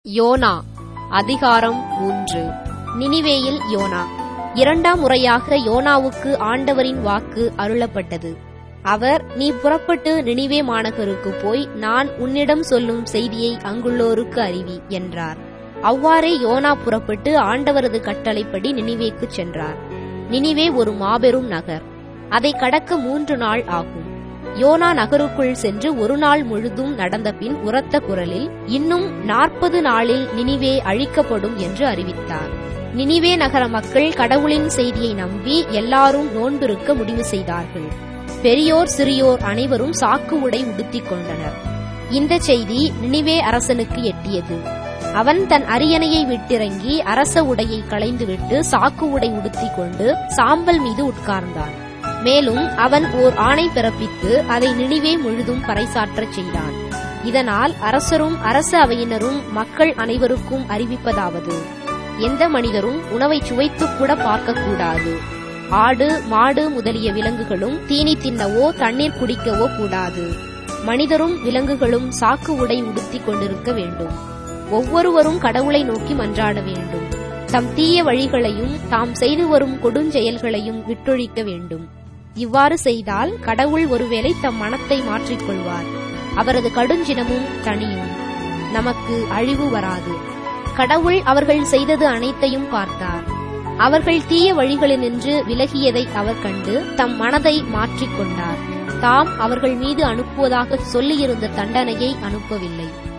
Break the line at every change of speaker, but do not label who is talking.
YONO அதிகாரம் மூன்று நினிவேயில் YONO இரண்டாம் முறையாக யோனாவுக்கு ஆண்டவரின் வாக்கு அருளப்பட்டது அவர் நீ புறப்பட்டு நினிவே மாநகருக்கு போய் நான் உன்னிடம் சொல்லும் செய்தியை அங்குள்ளோருக்கு அறிவி என்றார் அவ்வாறே யோனா புறப்பட்டு ஆண்டவரது கட்டளைப்படி நினிவேக்குச் சென்றார் நினிவே ஒரு மாபெரும் நகர் அதை கடக்க மூன்று நாள் ஆகும் யோனா நகருக்குள் சென்று ஒரு நாள் முழுதும் நடந்த பின் உரத்த குரலில் இன்னும் நாற்பது நாளில் நினிவே அழிக்கப்படும் என்று அறிவித்தார் நினிவே நகர மக்கள் கடவுளின் செய்தியை நம்பி எல்லாரும் நோன்பிருக்க முடிவு செய்தார்கள் பெரியோர் சிறியோர் அனைவரும் சாக்கு உடை உடுத்திக் கொண்டனர் இந்த செய்தி நினிவே அரசனுக்கு எட்டியது அவன் தன் அரியணையை விட்டிறங்கி அரச உடையை களைந்துவிட்டு சாக்கு உடை உடுத்திக் கொண்டு சாம்பல் மீது உட்கார்ந்தான் மேலும் அவன் ஓர் ஆணை பிறப்பித்து அதை நினிவே முழுதும் பறைசாற்றச் செய்தான் இதனால் அரசரும் அரச அவையினரும் மக்கள் அனைவருக்கும் அறிவிப்பதாவது எந்த மனிதரும் உணவை சுவைத்துக் கூட பார்க்கக்கூடாது ஆடு மாடு முதலிய விலங்குகளும் தீனி தின்னவோ தண்ணீர் குடிக்கவோ கூடாது மனிதரும் விலங்குகளும் சாக்கு உடை உடுத்திக் கொண்டிருக்க வேண்டும் ஒவ்வொருவரும் கடவுளை நோக்கி மன்றாட வேண்டும் தம் தீய வழிகளையும் தாம் செய்து வரும் கொடுஞ்செயல்களையும் விட்டொழிக்க வேண்டும் இவ்வாறு செய்தால் கடவுள் ஒருவேளை தம் மனத்தை மாற்றிக்கொள்வார் அவரது கடுஞ்சினமும் தனியும் நமக்கு அழிவு வராது கடவுள் அவர்கள் செய்தது அனைத்தையும் பார்த்தார் அவர்கள் தீய வழிகளினின்று விலகியதை அவர் கண்டு தம் மனதை மாற்றிக்கொண்டார் தாம் அவர்கள் மீது அனுப்புவதாக சொல்லியிருந்த தண்டனையை அனுப்பவில்லை